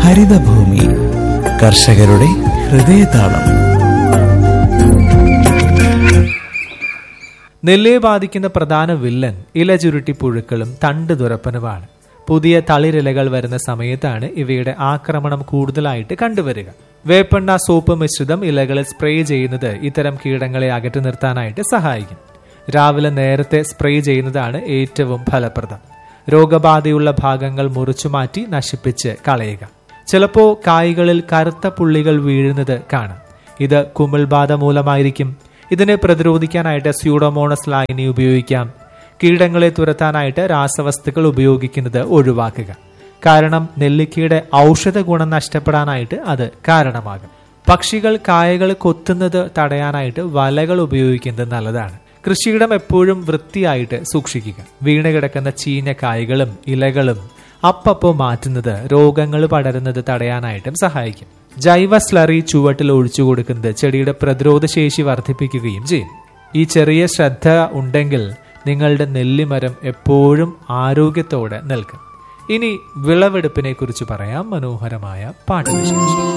ഹരിതഭൂമി കർഷകരുടെ ഹൃദയതാളം നെല്ലിയെ ബാധിക്കുന്ന പ്രധാന വില്ലൻ ഇല ചുരുട്ടി പുഴുക്കളും തണ്ട് തുരപ്പനുമാണ് പുതിയ തളിരിലകൾ വരുന്ന സമയത്താണ് ഇവയുടെ ആക്രമണം കൂടുതലായിട്ട് കണ്ടുവരിക വേപ്പെണ്ണ സോപ്പ് മിശ്രിതം ഇലകളിൽ സ്പ്രേ ചെയ്യുന്നത് ഇത്തരം കീടങ്ങളെ അകറ്റി നിർത്താനായിട്ട് സഹായിക്കും രാവിലെ നേരത്തെ സ്പ്രേ ചെയ്യുന്നതാണ് ഏറ്റവും ഫലപ്രദം രോഗബാധയുള്ള ഭാഗങ്ങൾ മുറിച്ചുമാറ്റി നശിപ്പിച്ച് കളയുക ചിലപ്പോൾ കായ്കളിൽ കറുത്ത പുള്ളികൾ വീഴുന്നത് കാണാം ഇത് കുമിൾബാധ മൂലമായിരിക്കും ഇതിനെ പ്രതിരോധിക്കാനായിട്ട് സ്യൂഡോമോണസ് ലൈനി ഉപയോഗിക്കാം കീടങ്ങളെ തുരത്താനായിട്ട് രാസവസ്തുക്കൾ ഉപയോഗിക്കുന്നത് ഒഴിവാക്കുക കാരണം നെല്ലിക്കയുടെ ഔഷധ ഗുണം നഷ്ടപ്പെടാനായിട്ട് അത് കാരണമാകും പക്ഷികൾ കായകൾ കൊത്തുന്നത് തടയാനായിട്ട് വലകൾ ഉപയോഗിക്കുന്നത് നല്ലതാണ് കൃഷിയിടം എപ്പോഴും വൃത്തിയായിട്ട് സൂക്ഷിക്കുക വീണ് കിടക്കുന്ന ചീഞ്ഞ കായകളും ഇലകളും അപ്പപ്പോ മാറ്റുന്നത് രോഗങ്ങൾ പടരുന്നത് തടയാനായിട്ടും സഹായിക്കും ജൈവ സ്ലറി ചുവട്ടിൽ ഒഴിച്ചു കൊടുക്കുന്നത് ചെടിയുടെ പ്രതിരോധ ശേഷി വർദ്ധിപ്പിക്കുകയും ചെയ്യും ഈ ചെറിയ ശ്രദ്ധ ഉണ്ടെങ്കിൽ നിങ്ങളുടെ നെല്ലിമരം എപ്പോഴും ആരോഗ്യത്തോടെ നിൽക്കും ഇനി വിളവെടുപ്പിനെ കുറിച്ച് പറയാം മനോഹരമായ പാട്ടുവിശേഷം